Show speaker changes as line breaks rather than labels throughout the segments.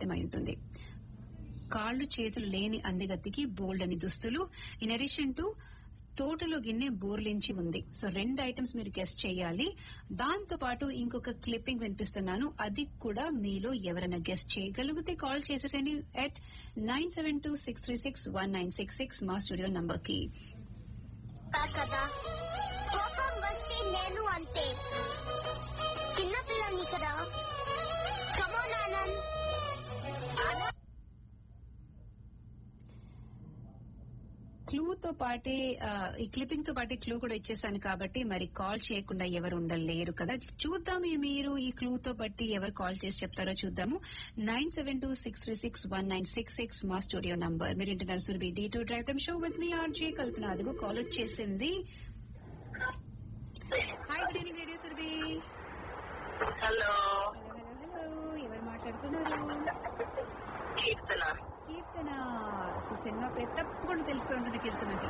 అర్థమై ఉంటుంది కాళ్ళు చేతులు లేని అందగత్తికి బోల్డ్ అని దుస్తులు ఇన్ అడిషన్ టు తోటలో గిన్నె బోర్లించి ఉంది సో రెండు ఐటమ్స్ మీరు గెస్ట్ చేయాలి దాంతో పాటు ఇంకొక క్లిప్పింగ్ వినిపిస్తున్నాను అది కూడా మీలో ఎవరైనా గెస్ట్ చేయగలిగితే కాల్ చేసేసండి at nine seven two six three six one nine six six మా స్టూడియో నంబర్ కి
కదా కోపం వస్తే నేను అంతే చిన్నపిల్లని కదా కమోన్ ఆనంద్
క్లూ తో పాటే ఆ, ఈ క్లిప్పింగ్ తో పాటే క్లూ కూడా ఇచ్చేసాను కాబట్టి మరి కాల్ చేయకుండా ఎవరు ఉండలేరు కదా చూద్దాం ఈ మీరు ఈ క్లూ తో బట్టి ఎవరు కాల్ చేసి చెప్తారో చూద్దాము nine seven two six three six one nine six six మా స్టూడియో నంబర్ మీరు ఇంటున్నారు సురభి డి టూ డ్రైవ్ టైమ్ షో విత్ మీ ఆర్జే కల్పన అదిగో కాల్ వచ్చేసింది hi good evening radio Surabhi
hello
hello hello hello ఎవరు మాట్లాడుతున్నారు
కీర్తన
కీర్తన సో సినిమా పేరు తప్పకుండా తెలిసిపోయి ఉంటుంది కీర్తనకి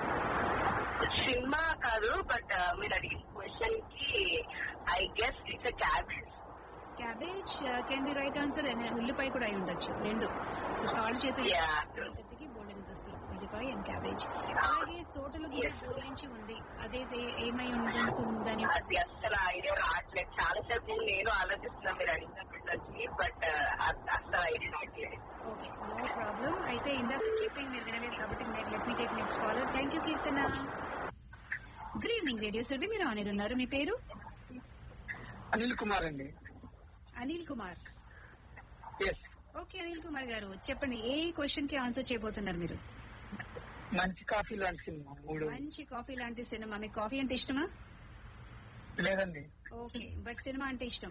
సినిమా కాదు బట్ మీరు అడిగిన క్వశ్చన్ కి I guess it's cabbage
cabbage can be right answer ఉల్లిపాయ కూడా అయి ఉండొచ్చు రెండు సో కాళ్ళు చేతులు
Yeah.
కత్తికి బోల్డెన్ దుస్తులు ఉల్లిపాయ అండ్ క్యాబేజ్ అలాగే తోటలో గిన్నె బోర్లించి ఉంది అదే ఏమై ఉంటుందని
అది అసలు ఐడియా రావట్లేదు చాలా సేపు నేను ఆలోచిస్తున్నా మీరు అడిగినప్పటికీ బట్ అసలు ఐడియా రావట్లేదు
ఓకే నో ప్రాబ్లం అయితే ఇందాక క్లిప్పింగ్ మీరు వినలేదు కాబట్టి నేను let me take next caller thank you Keerthana good evening radio సర్వీ మీరు ఆనర్ ఉన్నారు మీ పేరు
అనిల్ కుమార్ అండి
అనిల్ కుమార్
ఎస్
ఓకే అనిల్ కుమార్ గారు చెప్పండి ఏ క్వశ్చన్ కి ఆన్సర్ చేయబోతున్నారు మీరు
మంచి కాఫీ లాంటి సినిమా మూడు
మంచి కాఫీ లాంటి సినిమా మీకు కాఫీ అంటే ఇష్టమా
లేదండి
ఓకే బట్ సినిమా అంటే ఇష్టం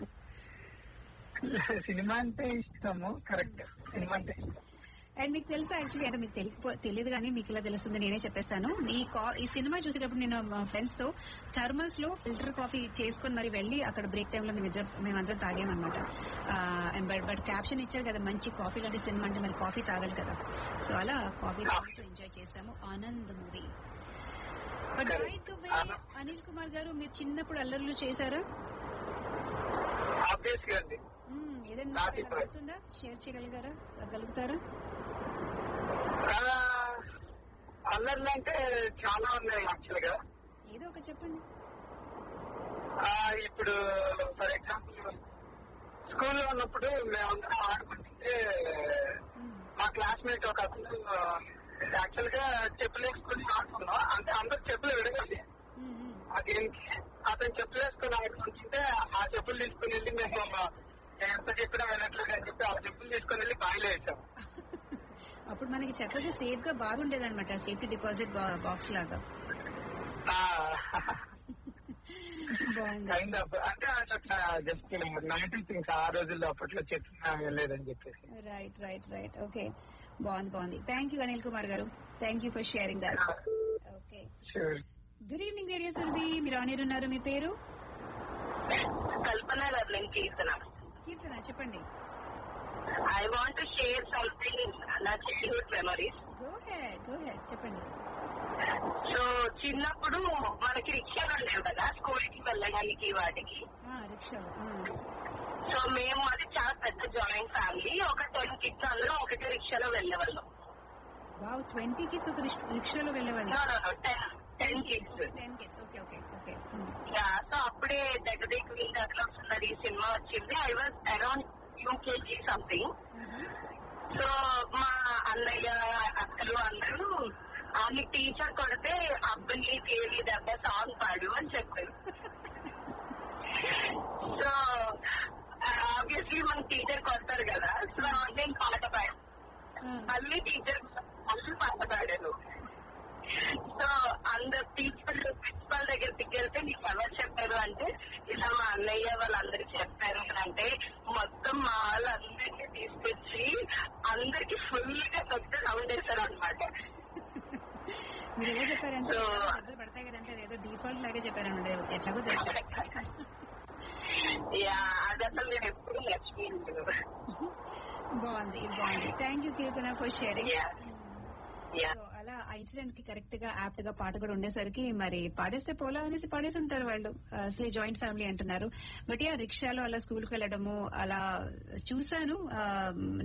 సినిమా అంటే ఇష్టము కరెక్ట్ సినిమా అంటే ఇష్టం.
అండ్ మీకు తెలుసా యాక్చువల్లీ అంటే మీకు తెలియకపో తెలియదు కానీ మీకు ఇలా తెలుస్తుంది నేనే చెప్పేస్తాను ఈ కా- ఈ సినిమా చూసేటప్పుడు నేను మా ఫ్రెండ్స్ తో థర్మల్స్ లో ఫిల్టర్ కాఫీ చేసుకొని మరి వెళ్ళి అక్కడ బ్రేక్ టైమ్ లో మేమిద్దరం మేమందరం తాగామన్నమాట బట్ బట్ క్యాప్షన్ ఇచ్చారు కదా మంచి కాఫీ లాంటి సినిమా అంటే మరి కాఫీ తాగాలి కదా సో అలా కాఫీ తాగుతూ ఎంజాయ్ చేసాము Anand movie but by the way Anil Kumar గారు మీరు చిన్నప్పుడు అల్లర్లు చేశారా
ఆబ్వియస్ గా అండి
మ్మ్, ఏదైనా
నాకు
ఇలా గుర్తుందా షేర్ చేయగలిగారా గలుగుతారా
ఆ, అల్లర్లు అంటే చాలా ఉన్నాయి యాక్చువల్ గా
ఏదో ఒకటి చెప్పండి
ఆ, ఇప్పుడు ఫర్ ఎగ్జాంపుల్ స్కూల్లో ఉన్నప్పుడు మేమందరం ఆడుకుంటుంటే
మ్మ్.
మా క్లాస్మేట్ ఒక అతను యాక్చువల్ గా చెప్పులు వేసుకుని ఆడుకున్నాం అంటే అందరు చెప్పులు విడగండి
మ్మ్, మ్మ్.
ఆ గేమ్కి అతను చెప్పులు వేసుకుని ఆడుకుంటుంటే ఆ చెప్పులు తీసుకుని వెళ్ళి మేము నేను ఎంత చెప్పినా వినట్లేదు అని చెప్పి ఆ చెప్పులు తీసుకుని వెళ్ళి బాయిలో వేసాం
అప్పుడు మనకి చక్కగా సేఫ్ గా బాగుండేది అనమాట సేఫ్టీ డిపాజిట్ బాక్స్ లాగా బాగుంది
కైండ్ ఆఫ్ అంటే అట్లా జస్ట్ నెగటివ్ థింగ్స్ ఆ రోజుల్లో అప్పట్లో చెప్పినా వెళ్ళలేదని చెప్పేసి
రైట్ రైట్ రైట్ ఓకే బాగుంది బాగుంది థ్యాంక్ యూ అనిల్ కుమార్ గారు thank you for sharing that okay
Sure.
Good evening radio Surabhi మీరు ఆనర్ ఉన్నారు మీ పేరు
కల్పన గారు నేను కీర్తన
కీర్తన చెప్పండి
ఐ వాంట్ షేర్ సంథింగ్ నా childhood memories
go ahead go ahead చెప్పండి
సో చిన్నప్పుడు మనకి రిక్షాలు ఉండేవి కదా స్కూల్ కి వెళ్ళడానికి వాటికి
ఆ, రిక్షాలు ఆ.
సో మేము అది చాలా పెద్ద జాయింట్ ఫ్యామిలీ ఒక టెన్ కిడ్స్ అందులో ఒకటి రిక్షాలో వెళ్ళేవాళ్ళం
వావ్ ట్వంటీ కిడ్స్ ఒక రిక్ష- రిక్షాలో వెళ్ళేవాళ్ళు
no no ten ten kids
ten kids okay okay okay
so అప్పుడే దగ్గర దగ్గర అట్లా వస్తున్నది ఈ సినిమా వచ్చింది I was around UKG something so మా అన్నయ్య అక్కలు అందరూ ఆమె టీచర్ కొడితే అబ్బాయి తేలి దెబ్బ సాంగ్ పాడు అని చెప్పారు సో ఆబ్వియస్లీ మన టీచర్ కొడతారు కదా సో నేను పాట పాడాను మళ్ళీ టీచర్ మళ్ళీ పాట పాడాను సో అందరు టీచర్ ప్రిన్సిపల్ దగ్గరికి వెళ్తే నీకు ఎవరు చెప్పారు అంటే ఇలా మా అన్నయ్య వాళ్ళందరూ చెప్పారు అని అంటే మొత్తం మా వాళ్ళందరినీ తీసుకొచ్చి అందరికి ఫుల్ గా పెద్ద సౌండ్ వేశారు అనమాట
మీరు ఎలా చెప్పారంటే
So-
ఎలాగో దెబ్బలు పడతాయి కదంటే అదేదో డిఫాల్ట్ లాగా చెప్పారనమాట ఎట్లాగో తెలుసు
యా అది అసలు నేను ఎప్పుడు మర్చిపోయింది
బాగుంది ఇది బాగుంది thank you Keerthana for sharing
yeah yeah
so అలా ఆ ఇన్సిడెంట్ కి కరెక్ట్ గా యాప్ట్ గా పాట కూడా ఉండేసరికి మరి పాడేస్తే పోలా అనేసి పాడేసి ఉంటారు వాళ్ళు అసలే జాయింట్ ఫ్యామిలీ అంటున్నారు బట్ యా రిక్షాలో అలా స్కూల్ కి వెళ్ళడము అలా చూసాను ఆ,